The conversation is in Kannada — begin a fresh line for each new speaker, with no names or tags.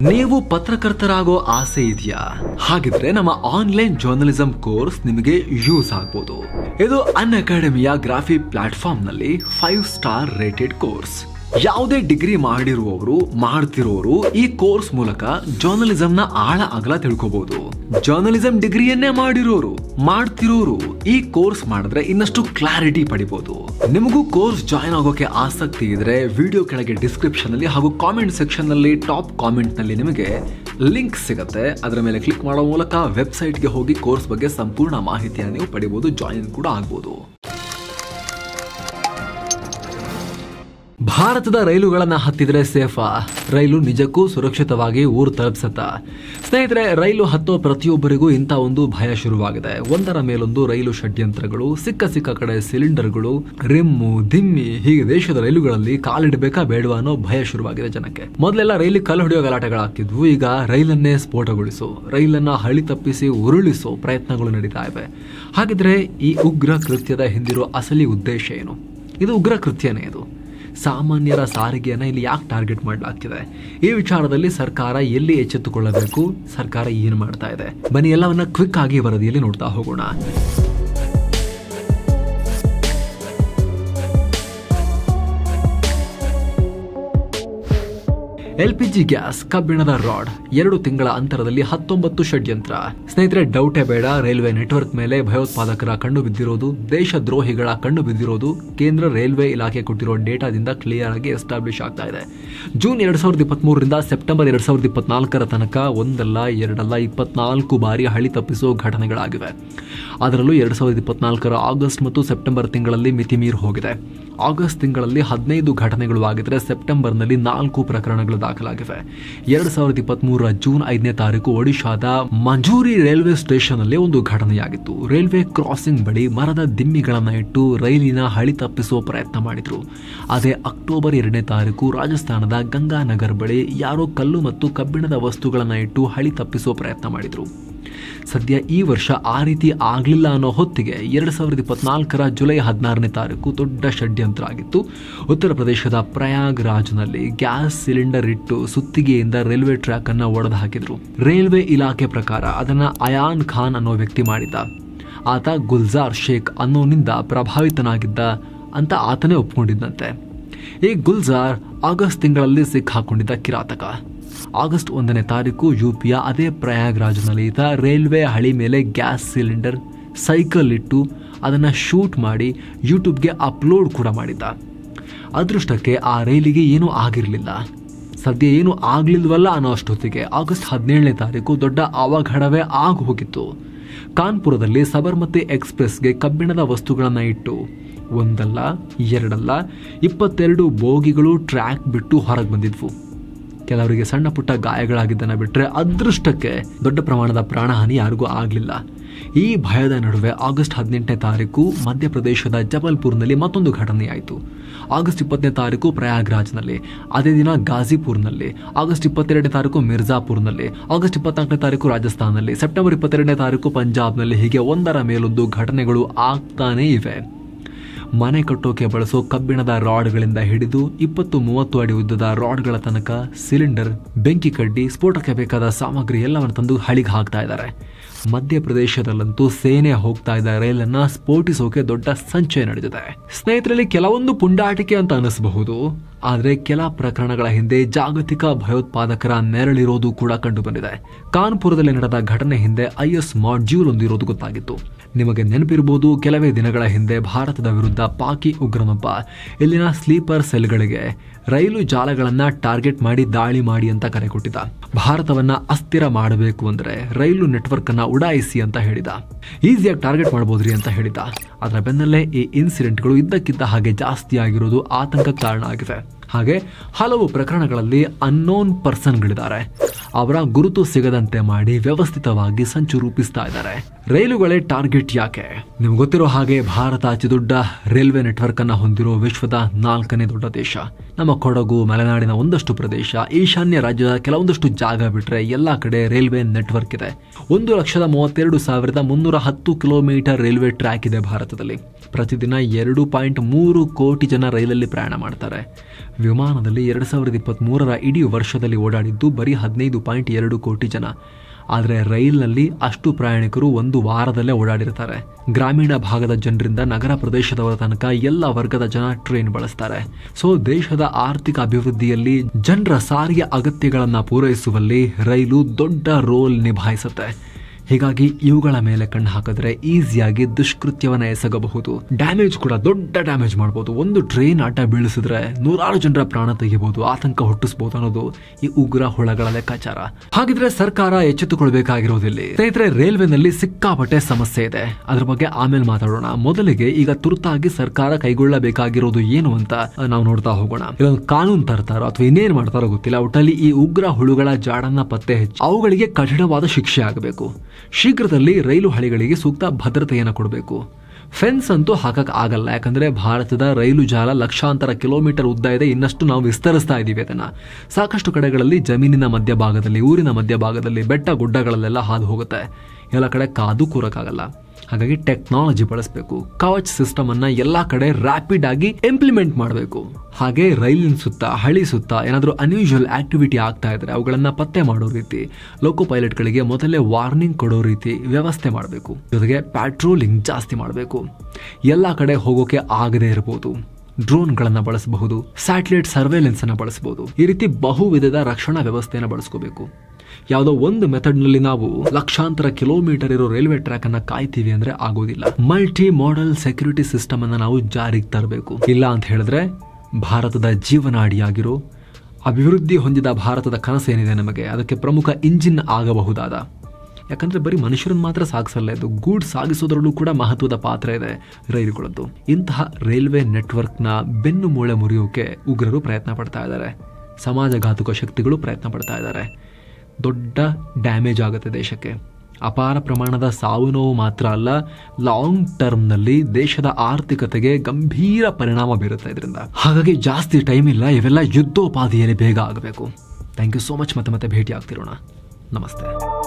ನೀವು ಪತ್ರಕರ್ತರಾಗೋ ಆಸೆ ಇದೆಯಾ ಹಾಗಿದ್ರೆ ನಮ್ಮ ಆನ್ಲೈನ್ ಜರ್ನಲಿಸಂ ಕೋರ್ಸ್ ನಿಮಗೆ ಯೂಸ್ ಆಗ್ಬೋದು ಇದು ಅನ್ ಅಕಾಡೆಮಿಯ ಗ್ರಾಫಿ ಪ್ಲಾಟ್ಫಾರ್ಮ್ ನಲ್ಲಿ ಫೈವ್ ಸ್ಟಾರ್ ರೇಟೆಡ್ ಕೋರ್ಸ್ ಯಾವುದೇ ಡಿಗ್ರಿ ಮಾಡಿರುವವರು ಮಾಡ್ತಿರೋರು ಈ ಕೋರ್ಸ್ ಮೂಲಕ ಜರ್ನಲಿಸಂ ನ ಆಳ ಅಗಲ ತಿಳ್ಕೋಬಹುದು ಜರ್ನಲಿಸಂ ಡಿಗ್ರಿಯನ್ನೇ ಮಾಡಿರೋರು ಮಾಡ್ತಿರೋರು ಈ ಕೋರ್ಸ್ ಮಾಡಿದ್ರೆ ಇನ್ನಷ್ಟು ಕ್ಲಾರಿಟಿ ಪಡಿಬಹುದು ನಿಮಗೂ ಕೋರ್ಸ್ ಜಾಯ್ನ್ ಆಗೋಕೆ ಆಸಕ್ತಿ ಇದ್ರೆ ವಿಡಿಯೋ ಕೆಳಗೆ ಡಿಸ್ಕ್ರಿಪ್ಷನ್ ಅಲ್ಲಿ ಹಾಗೂ ಕಾಮೆಂಟ್ ಸೆಕ್ಷನ್ ನಲ್ಲಿ ಟಾಪ್ ಕಾಮೆಂಟ್ ನಲ್ಲಿ ನಿಮಗೆ ಲಿಂಕ್ ಸಿಗುತ್ತೆ ಅದರ ಮೇಲೆ ಕ್ಲಿಕ್ ಮಾಡೋ ಮೂಲಕ ವೆಬ್ಸೈಟ್ಗೆ ಹೋಗಿ ಕೋರ್ಸ್ ಬಗ್ಗೆ ಸಂಪೂರ್ಣ ಮಾಹಿತಿಯನ್ನು ನೀವು ಪಡಿಬಹುದು ಜಾಯಿನ್ ಕೂಡ ಆಗ್ಬೋದು ಭಾರತದ ರೈಲುಗಳನ್ನ ಹತ್ತಿದ್ರೆ ಸೇಫಾ ರೈಲು ನಿಜಕ್ಕೂ ಸುರಕ್ಷಿತವಾಗಿ ಊರು ತಲುಪಿಸತ್ತಾ ಸ್ನೇಹಿತರೆ ರೈಲು ಹತ್ತೋ ಪ್ರತಿಯೊಬ್ಬರಿಗೂ ಇಂಥ ಒಂದು ಭಯ ಶುರುವಾಗಿದೆ ಒಂದರ ಮೇಲೊಂದು ರೈಲು ಷಡ್ಯಂತ್ರಗಳು ಸಿಕ್ಕ ಸಿಕ್ಕ ಕಡೆ ಸಿಲಿಂಡರ್ಗಳು ರಿಮ್ಮು ದಿಮ್ಮಿ ಹೀಗೆ ದೇಶದ ರೈಲುಗಳಲ್ಲಿ ಕಾಲಿಡಬೇಕಾ ಬೇಡವಾ ಅನ್ನೋ ಭಯ ಶುರುವಾಗಿದೆ ಜನಕ್ಕೆ ಮೊದಲೆಲ್ಲ ರೈಲಿಗೆ ಕಲ್ಲು ಹೊಡೆಯೋ ಗಲಾಟೆಗಳಾಗ್ತಿದ್ವು ಈಗ ರೈಲನ್ನೇ ಸ್ಫೋಟಗೊಳಿಸೋ ರೈಲನ್ನ ಹಳಿ ತಪ್ಪಿಸಿ ಉರುಳಿಸೋ ಪ್ರಯತ್ನಗಳು ನಡೀತಾ ಇವೆ ಹಾಗಿದ್ರೆ ಈ ಉಗ್ರ ಕೃತ್ಯದ ಹಿಂದಿರೋ ಅಸಲಿ ಉದ್ದೇಶ ಏನು ಇದು ಉಗ್ರ ಕೃತ್ಯನೇ ಇದು ಸಾಮಾನ್ಯರ ಸಾರಿಗೆಯನ್ನು ಇಲ್ಲಿ ಯಾಕೆ ಟಾರ್ಗೆಟ್ ಮಾಡಲಾಗ್ತಿದೆ ಈ ವಿಚಾರದಲ್ಲಿ ಸರ್ಕಾರ ಎಲ್ಲಿ ಎಚ್ಚೆತ್ತುಕೊಳ್ಳಬೇಕು ಸರ್ಕಾರ ಏನು ಮಾಡ್ತಾ ಇದೆ ಬನ್ನಿ ಎಲ್ಲವನ್ನ ಕ್ವಿಕ್ ಆಗಿ ವರದಿಯಲ್ಲಿ ನೋಡ್ತಾ ಹೋಗೋಣ ಎಲ್ಪಿಜಿ ಗ್ಯಾಸ್ ಕಬ್ಬಿಣದ ರಾಡ್ ಎರಡು ತಿಂಗಳ ಅಂತರದಲ್ಲಿ ಹತ್ತೊಂಬತ್ತು ಷಡ್ಯಂತ್ರ ಸ್ನೇಹಿತರೆ ಡೌಟೇ ಬೇಡ ರೈಲ್ವೆ ನೆಟ್ವರ್ಕ್ ಮೇಲೆ ಭಯೋತ್ಪಾದಕರ ಕಣ್ಣು ಬಿದ್ದಿರೋದು ದೇಶ ದ್ರೋಹಿಗಳ ಕಣ್ಣು ಬಿದ್ದಿರೋದು ಕೇಂದ್ರ ರೈಲ್ವೆ ಇಲಾಖೆ ಕೊಟ್ಟಿರೋ ಡೇಟಾದಿಂದ ಕ್ಲಿಯರ್ ಆಗಿ ಎಸ್ಟಾಬ್ಲಿಷ್ ಆಗ್ತಾ ಇದೆ ಜೂನ್ ಎರಡ್ ಸಾವಿರದ ಇಪ್ಪತ್ಮೂರರಿಂದ ಸೆಪ್ಟೆಂಬರ್ ಎರಡ್ ಸಾವಿರದ ಇಪ್ಪತ್ನಾಲ್ಕರ ತನಕ ಒಂದಲ್ಲ ಎರಡಲ್ಲ ಇಪ್ಪತ್ನಾಲ್ಕು ಬಾರಿ ಹಳಿ ತಪ್ಪಿಸೋ ಘಟನೆಗಳಾಗಿವೆ ಅದರಲ್ಲೂ ಎರಡ್ ಸಾವಿರದ ಇಪ್ಪತ್ನಾಲ್ಕರ ಆಗಸ್ಟ್ ಮತ್ತು ಸೆಪ್ಟೆಂಬರ್ ತಿಂಗಳಲ್ಲಿ ಮಿತಿಮೀರಿ ಹೋಗಿದೆ ಆಗಸ್ಟ್ ತಿಂಗಳಲ್ಲಿ ಹದಿನೈದು ಘಟನೆಗಳು ಆಗಿದ್ರೆ ಸೆಪ್ಟೆಂಬರ್ನಲ್ಲಿ ನಾಲ್ಕು ಪ್ರಕರಣಗಳು ದಾಖಲಾಗಿವೆ ಎರಡ್ ಸಾವಿರದ ಇಪ್ಪತ್ಮೂರರ ಜೂನ್ ಐದನೇ ತಾರೀಕು ಒಡಿಶಾದ ಮಂಜೂರಿ ರೈಲ್ವೆ ಸ್ಟೇಷನ್ ಅಲ್ಲಿ ಒಂದು ಘಟನೆಯಾಗಿತ್ತು ರೈಲ್ವೆ ಕ್ರಾಸಿಂಗ್ ಬಳಿ ಮರದ ದಿಮ್ಮಿಗಳನ್ನ ಇಟ್ಟು ರೈಲಿನ ಹಳಿ ತಪ್ಪಿಸುವ ಪ್ರಯತ್ನ ಮಾಡಿದ್ರು ಅದೇ ಅಕ್ಟೋಬರ್ ಎರಡನೇ ತಾರೀಕು ರಾಜಸ್ಥಾನದ ಗಂಗಾನಗರ್ ಬಳಿ ಯಾರೋ ಕಲ್ಲು ಮತ್ತು ಕಬ್ಬಿಣದ ವಸ್ತುಗಳನ್ನ ಇಟ್ಟು ಹಳಿ ತಪ್ಪಿಸುವ ಪ್ರಯತ್ನ ಮಾಡಿದ್ರು ಸದ್ಯ ಈ ವರ್ಷ ಆ ರೀತಿ ಆಗಲಿಲ್ಲ ಅನ್ನೋ ಹೊತ್ತಿಗೆ ಎರಡು ಸಾವಿರದ ಇಪ್ಪತ್ನಾಲ್ಕರ ಜುಲೈ ಹದಿನಾರನೇ ತಾರೀಕು ದೊಡ್ಡ ಷಡ್ಯಂತ್ರ ಆಗಿತ್ತು ಉತ್ತರ ಪ್ರದೇಶದ ಪ್ರಯಾಗ್ರಾಜ್ನಲ್ಲಿ ಗ್ಯಾಸ್ ಸಿಲಿಂಡರ್ ಇಟ್ಟು ಸುತ್ತಿಗೆಯಿಂದ ರೈಲ್ವೆ ಟ್ರ್ಯಾಕ್ ಅನ್ನ ಒಡೆದು ಹಾಕಿದ್ರು ರೈಲ್ವೆ ಇಲಾಖೆ ಪ್ರಕಾರ ಅದನ್ನ ಅಯಾನ್ ಖಾನ್ ಅನ್ನೋ ವ್ಯಕ್ತಿ ಮಾಡಿದ್ದ ಆತ ಗುಲ್ಜಾರ್ ಶೇಖ್ ಅನ್ನೋನಿಂದ ಪ್ರಭಾವಿತನಾಗಿದ್ದ ಅಂತ ಆತನೇ ಒಪ್ಕೊಂಡಿದ್ದಂತೆ ಈ ಗುಲ್ಜಾರ್ ಆಗಸ್ಟ್ ತಿಂಗಳಲ್ಲಿ ಸಿಕ್ಕಾಕೊಂಡಿದ್ದ ಕಿರಾತಕ ಆಗಸ್ಟ್ ಒಂದನೇ ತಾರೀಕು ಯುಪಿಯ ಅದೇ ಪ್ರಯಾಗ್ರಾಜ್ನಲ್ಲಿ ಈತ ರೈಲ್ವೆ ಹಳಿ ಮೇಲೆ ಗ್ಯಾಸ್ ಸಿಲಿಂಡರ್ ಸೈಕಲ್ ಇಟ್ಟು ಅದನ್ನು ಶೂಟ್ ಮಾಡಿ ಯೂಟ್ಯೂಬ್ಗೆ ಅಪ್ಲೋಡ್ ಕೂಡ ಮಾಡಿದ್ದ ಅದೃಷ್ಟಕ್ಕೆ ಆ ರೈಲಿಗೆ ಏನೂ ಆಗಿರಲಿಲ್ಲ ಸದ್ಯ ಏನು ಆಗ್ಲಿಲ್ವಲ್ಲ ಅನ್ನೋ ಅಷ್ಟೊತ್ತಿಗೆ ಆಗಸ್ಟ್ ಹದಿನೇಳನೇ ತಾರೀಕು ದೊಡ್ಡ ಅವಘಡವೇ ಆಗಿ ಹೋಗಿತ್ತು ಕಾನ್ಪುರದಲ್ಲಿ ಸಬರ್ಮತಿ ಎಕ್ಸ್ಪ್ರೆಸ್ಗೆ ಕಬ್ಬಿಣದ ವಸ್ತುಗಳನ್ನು ಇಟ್ಟು ಒಂದಲ್ಲ ಎರಡಲ್ಲ ಇಪ್ಪತ್ತೆರಡು ಬೋಗಿಗಳು ಟ್ರ್ಯಾಕ್ ಬಿಟ್ಟು ಹೊರಗೆ ಬಂದಿದ್ವು ಕೆಲವರಿಗೆ ಸಣ್ಣ ಪುಟ್ಟ ಗಾಯಗಳಾಗಿದ್ದನ್ನ ಬಿಟ್ಟರೆ ಅದೃಷ್ಟಕ್ಕೆ ದೊಡ್ಡ ಪ್ರಮಾಣದ ಪ್ರಾಣಹಾನಿ ಯಾರಿಗೂ ಆಗಲಿಲ್ಲ ಈ ಭಯದ ನಡುವೆ ಆಗಸ್ಟ್ ಹದಿನೆಂಟನೇ ತಾರೀಕು ಮಧ್ಯಪ್ರದೇಶದ ಜಬಲ್ಪುರ್ನಲ್ಲಿ ಮತ್ತೊಂದು ಘಟನೆಯಾಯಿತು ಆಗಸ್ಟ್ ಇಪ್ಪತ್ತನೇ ತಾರೀಕು ಪ್ರಯಾಗ್ರಾಜ್ನಲ್ಲಿ ಅದೇ ದಿನ ಗಾಜಿಪುರ್ನಲ್ಲಿ ಆಗಸ್ಟ್ ಇಪ್ಪತ್ತೆರಡನೇ ತಾರೀಕು ಮಿರ್ಜಾಪುರ್ನಲ್ಲಿ ಆಗಸ್ಟ್ ಇಪ್ಪತ್ನಾಲ್ಕನೇ ತಾರೀಕು ರಾಜಸ್ಥಾನದಲ್ಲಿ ಸೆಪ್ಟೆಂಬರ್ ಇಪ್ಪತ್ತೆರಡನೇ ತಾರೀಕು ಪಂಜಾಬ್ನಲ್ಲಿ ಹೀಗೆ ಒಂದರ ಮೇಲೊಂದು ಘಟನೆಗಳು ಆಗ್ತಾನೇ ಇವೆ ಮನೆ ಕಟ್ಟೋಕೆ ಬಳಸೋ ಕಬ್ಬಿಣದ ರಾಡ್ಗಳಿಂದ ಹಿಡಿದು ಇಪ್ಪತ್ತು ಮೂವತ್ತು ಅಡಿ ಉದ್ದದ ರಾಡ್ಗಳ ತನಕ ಸಿಲಿಂಡರ್ ಬೆಂಕಿ ಕಡ್ಡಿ ಸ್ಫೋಟಕ್ಕೆ ಬೇಕಾದ ಸಾಮಗ್ರಿ ಎಲ್ಲವನ್ನು ತಂದು ಹಳಿಗೆ ಹಾಕ್ತಾ ಇದ್ದಾರೆ ಮಧ್ಯಪ್ರದೇಶದಲ್ಲಂತೂ ಸೇನೆ ಹೋಗ್ತಾ ಇದ್ದ ರೈಲನ್ನ ಸ್ಫೋಟಿಸೋಕೆ ದೊಡ್ಡ ಸಂಚಯ ನಡೆದಿದೆ ಸ್ನೇಹಿತರಲ್ಲಿ ಕೆಲವೊಂದು ಪುಂಡಾಟಿಕೆ ಅಂತ ಅನಿಸಬಹುದು ಆದರೆ ಕೆಲ ಪ್ರಕರಣಗಳ ಹಿಂದೆ ಜಾಗತಿಕ ಭಯೋತ್ಪಾದಕರ ನೆರಳಿರೋದು ಕೂಡ ಕಂಡು ಬಂದಿದೆ ಕಾನ್ಪುರದಲ್ಲಿ ನಡೆದ ಘಟನೆ ಹಿಂದೆ ಐಎಸ್ ಮಾಡ್ಯೂಲ್ ಒಂದಿರೋದು ಗೊತ್ತಾಗಿತ್ತು ನಿಮಗೆ ನೆನಪಿರಬಹುದು ಕೆಲವೇ ದಿನಗಳ ಹಿಂದೆ ಭಾರತದ ವಿರುದ್ಧ ಪಾಕಿ ಉಗ್ರನೊಬ್ಬ ಇಲ್ಲಿನ ಸ್ಲೀಪರ್ ಸೆಲ್ಗಳಿಗೆ ರೈಲು ಜಾಲಗಳನ್ನ ಟಾರ್ಗೆಟ್ ಮಾಡಿ ದಾಳಿ ಮಾಡಿ ಅಂತ ಕರೆ ಕೊಟ್ಟಿದ್ದ ಭಾರತವನ್ನ ಅಸ್ಥಿರ ಮಾಡಬೇಕು ಅಂದ್ರೆ ರೈಲು ನೆಟ್ವರ್ಕ್ ಅನ್ನ ಉಡಾಯಿಸಿ ಅಂತ ಹೇಳಿದ ಈಸಿಯಾಗಿ ಟಾರ್ಗೆಟ್ ಮಾಡಬಹುದ್ರಿ ಅಂತ ಹೇಳಿದ ಅದರ ಬೆನ್ನಲ್ಲೇ ಈ ಇನ್ಸಿಡೆಂಟ್ಗಳು ಇದ್ದಕ್ಕಿದ್ದ ಹಾಗೆ ಜಾಸ್ತಿ ಆಗಿರೋದು ಆತಂಕಕ್ಕೆ ಕಾರಣ ಆಗಿವೆ ಹಾಗೆ ಹಲವು ಪ್ರಕರಣಗಳಲ್ಲಿ ಅನ್ನೋನ್ ಪರ್ಸನ್ಗಳಿದ್ದಾರೆ ಅವರ ಗುರುತು ಸಿಗದಂತೆ ಮಾಡಿ ವ್ಯವಸ್ಥಿತವಾಗಿ ಸಂಚು ರೂಪಿಸ್ತಾ ಇದ್ದಾರೆ ರೈಲುಗಳೇ ಟಾರ್ಗೆಟ್ ಯಾಕೆ ನಿಮ್ಗೆ ಗೊತ್ತಿರೋ ಹಾಗೆ ಭಾರತ ಅತಿ ದೊಡ್ಡ ರೈಲ್ವೆ ನೆಟ್ವರ್ಕ್ ಅನ್ನ ಹೊಂದಿರೋ ವಿಶ್ವದ ನಾಲ್ಕನೇ ದೊಡ್ಡ ದೇಶ ನಮ್ಮ ಕೊಡಗು ಮಲೆನಾಡಿನ ಒಂದಷ್ಟು ಪ್ರದೇಶ ಈಶಾನ್ಯ ರಾಜ್ಯದ ಕೆಲವೊಂದಷ್ಟು ಜಾಗ ಬಿಟ್ಟರೆ ಎಲ್ಲ ಕಡೆ ರೈಲ್ವೆ ನೆಟ್ವರ್ಕ್ ಇದೆ ಒಂದು ಲಕ್ಷದ ಮೂವತ್ತೆರಡು ಸಾವಿರದ ಮುನ್ನೂರ ಹತ್ತು ಕಿಲೋಮೀಟರ್ ರೈಲ್ವೆ ಟ್ರ್ಯಾಕ್ ಇದೆ ಭಾರತದಲ್ಲಿ ಪ್ರತಿದಿನ ಎರಡು ಪಾಯಿಂಟ್ ಮೂರು ಕೋಟಿ ಜನ ರೈಲಲ್ಲಿ ಪ್ರಯಾಣ ಮಾಡ್ತಾರೆ ವಿಮಾನದಲ್ಲಿ ಎರಡು ಸಾವಿರದ ಇಪ್ಪತ್ತ್ಮೂರರ ಇಡೀ ವರ್ಷದಲ್ಲಿ ಓಡಾಡಿದ್ದು ಬರೀ ಹದಿನೈದು ಪಾಯಿಂಟ್ ಎರಡು ಕೋಟಿ ಜನ ಆದರೆ ರೈಲ್ನಲ್ಲಿ ಅಷ್ಟು ಪ್ರಯಾಣಿಕರು ಒಂದು ವಾರದಲ್ಲೇ ಓಡಾಡಿರ್ತಾರೆ ಗ್ರಾಮೀಣ ಭಾಗದ ಜನರಿಂದ ನಗರ ಪ್ರದೇಶದವರ ತನಕ ಎಲ್ಲ ವರ್ಗದ ಜನ ಟ್ರೈನ್ ಬಳಸ್ತಾರೆ ಸೊ ದೇಶದ ಆರ್ಥಿಕ ಅಭಿವೃದ್ಧಿಯಲ್ಲಿ ಜನರ ಸಾರಿಗೆ ಅಗತ್ಯಗಳನ್ನ ಪೂರೈಸುವಲ್ಲಿ ರೈಲು ದೊಡ್ಡ ರೋಲ್ ನಿಭಾಯಿಸುತ್ತೆ ಹೀಗಾಗಿ ಇವುಗಳ ಮೇಲೆ ಕಣ್ಣು ಹಾಕಿದ್ರೆ ಈಸಿಯಾಗಿ ದುಷ್ಕೃತ್ಯವನ್ನ ಎಸಗಬಹುದು ಡ್ಯಾಮೇಜ್ ಕೂಡ ದೊಡ್ಡ ಡ್ಯಾಮೇಜ್ ಮಾಡಬಹುದು ಒಂದು ಟ್ರೈನ್ ಆಟ ಬೀಳಿಸಿದ್ರೆ ನೂರಾರು ಜನರ ಪ್ರಾಣ ತೆಗಿಬಹುದು ಆತಂಕ ಹುಟ್ಟಿಸಬಹುದು ಅನ್ನೋದು ಈ ಉಗ್ರ ಹುಳಗಳ ಲೆಕ್ಕಾಚಾರ ಹಾಗಿದ್ರೆ ಸರ್ಕಾರ ಎಚ್ಚೆತ್ತುಕೊಳ್ಬೇಕಾಗಿರೋದಿಲ್ಲ ಸ್ನೇಹಿತರೆ ರೈಲ್ವೆನಲ್ಲಿ ಸಿಕ್ಕಾಪಟ್ಟೆ ಸಮಸ್ಯೆ ಇದೆ ಅದ್ರ ಬಗ್ಗೆ ಆಮೇಲೆ ಮಾತಾಡೋಣ ಮೊದಲಿಗೆ ಈಗ ತುರ್ತಾಗಿ ಸರ್ಕಾರ ಕೈಗೊಳ್ಳಬೇಕಾಗಿರೋದು ಏನು ಅಂತ ನಾವು ನೋಡ್ತಾ ಹೋಗೋಣ ಇಲ್ಲೊಂದು ಕಾನೂನು ತರ್ತಾರೋ ಅಥವಾ ಇನ್ನೇನ್ ಮಾಡ್ತಾರೋ ಗೊತ್ತಿಲ್ಲ ಒಟ್ಟಲ್ಲಿ ಈ ಉಗ್ರ ಹುಳುಗಳ ಜಾಡನ್ನ ಪತ್ತೆ ಹಚ್ಚಿ ಅವುಗಳಿಗೆ ಕಠಿಣವಾದ ಶಿಕ್ಷೆ ಆಗಬೇಕು ಶೀಘ್ರದಲ್ಲಿ ರೈಲು ಹಳಿಗಳಿಗೆ ಸೂಕ್ತ ಭದ್ರತೆಯನ್ನು ಕೊಡಬೇಕು ಫೆನ್ಸ್ ಅಂತೂ ಹಾಕಕ್ ಆಗಲ್ಲ ಯಾಕಂದ್ರೆ ಭಾರತದ ರೈಲು ಜಾಲ ಲಕ್ಷಾಂತರ ಕಿಲೋಮೀಟರ್ ಉದ್ದ ಇದೆ ಇನ್ನಷ್ಟು ನಾವು ವಿಸ್ತರಿಸ್ತಾ ಇದ್ದೀವಿ ಅದನ್ನ ಸಾಕಷ್ಟು ಕಡೆಗಳಲ್ಲಿ ಜಮೀನಿನ ಮಧ್ಯಭಾಗದಲ್ಲಿ ಊರಿನ ಮಧ್ಯಭಾಗದಲ್ಲಿ ಬೆಟ್ಟ ಗುಡ್ಡಗಳಲ್ಲೆಲ್ಲ ಹಾದು ಹೋಗುತ್ತೆ ಎಲ್ಲ ಕಡೆ ಕಾದು ಕೂರಕ್ಕಾಗಲ್ಲ ಹಾಗಾಗಿ ಟೆಕ್ನಾಲಜಿ ಬಳಸಬೇಕು ಕವಚ್ ಸಿಸ್ಟಮ್ ಅನ್ನ ಎಲ್ಲಾ ಕಡೆ ರ್ಯಾಪಿಡ್ ಆಗಿ ಇಂಪ್ಲಿಮೆಂಟ್ ಮಾಡಬೇಕು ಹಾಗೆ ರೈಲಿನ ಸುತ್ತ ಹಳಿ ಸುತ್ತ ಏನಾದರೂ ಅನ್ಯೂಶುವಲ್ ಆಕ್ಟಿವಿಟಿ ಆಗ್ತಾ ಇದ್ರೆ ಅವುಗಳನ್ನ ಪತ್ತೆ ಮಾಡೋ ರೀತಿ ಲೋಕೋ ಪೈಲಟ್ಗಳಿಗೆ ಮೊದಲೇ ವಾರ್ನಿಂಗ್ ಕೊಡೋ ರೀತಿ ವ್ಯವಸ್ಥೆ ಮಾಡಬೇಕು ಜೊತೆಗೆ ಪ್ಯಾಟ್ರೋಲಿಂಗ್ ಜಾಸ್ತಿ ಮಾಡಬೇಕು ಎಲ್ಲ ಕಡೆ ಹೋಗೋಕೆ ಆಗದೇ ಇರಬಹುದು ಡ್ರೋನ್ಗಳನ್ನು ಬಳಸಬಹುದು ಸ್ಯಾಟಲೈಟ್ ಸರ್ವೇಲೆನ್ಸ್ ಅನ್ನು ಬಳಸಬಹುದು ಈ ರೀತಿ ಬಹು ವಿಧದ ರಕ್ಷಣಾ ವ್ಯವಸ್ಥೆಯನ್ನು ಬಳಸ್ಕೋಬೇಕು ಯಾವುದೋ ಒಂದು ಮೆಥಡ್ನಲ್ಲಿ ನಾವು ಲಕ್ಷಾಂತರ ಕಿಲೋಮೀಟರ್ ಇರೋ ರೈಲ್ವೆ ಟ್ರ್ಯಾಕ್ ಅನ್ನ ಕಾಯ್ತೀವಿ ಅಂದ್ರೆ ಆಗೋದಿಲ್ಲ ಮಲ್ಟಿ ಮಾಡೆಲ್ ಸೆಕ್ಯೂರಿಟಿ ಸಿಸ್ಟಮ್ ಅನ್ನ ನಾವು ಜಾರಿಗೆ ತರಬೇಕು ಇಲ್ಲ ಅಂತ ಹೇಳಿದ್ರೆ ಭಾರತದ ಜೀವನಾಡಿಯಾಗಿರೋ ಅಭಿವೃದ್ಧಿ ಹೊಂದಿದ ಭಾರತದ ಕನಸೇನಿದೆ ನಮಗೆ ಅದಕ್ಕೆ ಪ್ರಮುಖ ಇಂಜಿನ್ ಆಗಬಹುದಾದ ಯಾಕಂದ್ರೆ ಬರೀ ಮನುಷ್ಯರನ್ನ ಮಾತ್ರ ಸಾಗಿಸಲ್ಲ ಇದು ಗೂಡ್ ಸಾಗಿಸೋದ್ರಲ್ಲೂ ಕೂಡ ಮಹತ್ವದ ಪಾತ್ರ ಇದೆ ರೈಲುಗಳದ್ದು ಇಂತಹ ರೈಲ್ವೆ ನೆಟ್ವರ್ಕ್ನ ಬೆನ್ನು ಮೂಳೆ ಮುರಿಯೋಕೆ ಉಗ್ರರು ಪ್ರಯತ್ನ ಪಡ್ತಾ ಇದ್ದಾರೆ ಸಮಾಜಘಾತುಕ ಶಕ್ತಿಗಳು ಪ್ರಯತ್ನ ಪಡ್ತಾ ಇದ್ದಾರೆ ದೊಡ್ಡ ಡ್ಯಾಮೇಜ್ ಆಗುತ್ತೆ ದೇಶಕ್ಕೆ ಅಪಾರ ಪ್ರಮಾಣದ ಸಾವು ನೋವು ಮಾತ್ರ ಅಲ್ಲ ಲಾಂಗ್ ಟರ್ಮ್ನಲ್ಲಿ ದೇಶದ ಆರ್ಥಿಕತೆಗೆ ಗಂಭೀರ ಪರಿಣಾಮ ಬೀರುತ್ತೆ ಇದರಿಂದ ಹಾಗಾಗಿ ಜಾಸ್ತಿ ಟೈಮ್ ಇಲ್ಲ ಇವೆಲ್ಲ ಯುದ್ಧೋಪಾದಿಯಲ್ಲಿ ಬೇಗ ಆಗಬೇಕು ಥ್ಯಾಂಕ್ ಯು ಸೋ ಮಚ್ ಮತ್ತೆ ಮತ್ತೆ ಭೇಟಿ ಆಗ್ತಿರೋಣ ನಮಸ್ತೆ